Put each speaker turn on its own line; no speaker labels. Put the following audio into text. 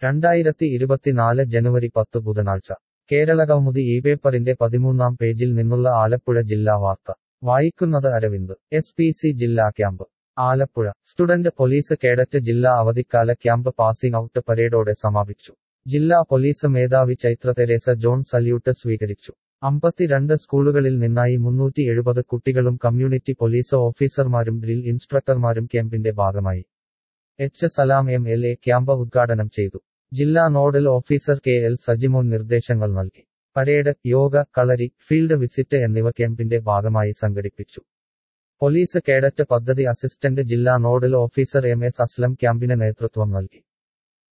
രണ്ടായിരത്തി ഇരുപത്തിനാല് ജനുവരി പത്ത് ബുധനാഴ്ച കേരളകൗമുദി ഈ പേപ്പറിന്റെ പതിമൂന്നാം പേജിൽ നിന്നുള്ള ആലപ്പുഴ ജില്ലാ വാർത്ത വായിക്കുന്നത് അരവിന്ദ് എസ് പി സി ജില്ലാ camp Alappuzha student police cadet ജില്ലാ അവധിക്കാല ക്യാമ്പ് പാസിംഗ് ഔട്ട് പരേഡോടെ സമാപിച്ചു ജില്ലാ പോലീസ് മേധാവി ചൈത്ര തെരേസ ജോൺ സല്യൂട്ട് സ്വീകരിച്ചു അമ്പത്തിരണ്ട് സ്കൂളുകളിൽ നിന്നായി മുന്നൂറ്റി എഴുപത് കുട്ടികളും കമ്മ്യൂണിറ്റി പോലീസ് ഓഫീസർമാരും ഡ്രിൽ ഇൻസ്ട്രക്ടർമാരും ക്യാമ്പിന്റെ ഭാഗമായി H Salam M L A camp ഉദ്ഘാടനം ചെയ്തു ജില്ലാ nodal officer K L Sajimon നിർദ്ദേശങ്ങൾ നൽകി parade yoga kalari field visit എന്നിവ ക്യാമ്പിന്റെ ഭാഗമായി സംഘടിപ്പിച്ചു പോലീസ് കേഡറ്റ് പദ്ധതി അസിസ്റ്റന്റ് ജില്ലാ nodal officer M S Aslam ക്യാമ്പിന് നേതൃത്വം നൽകി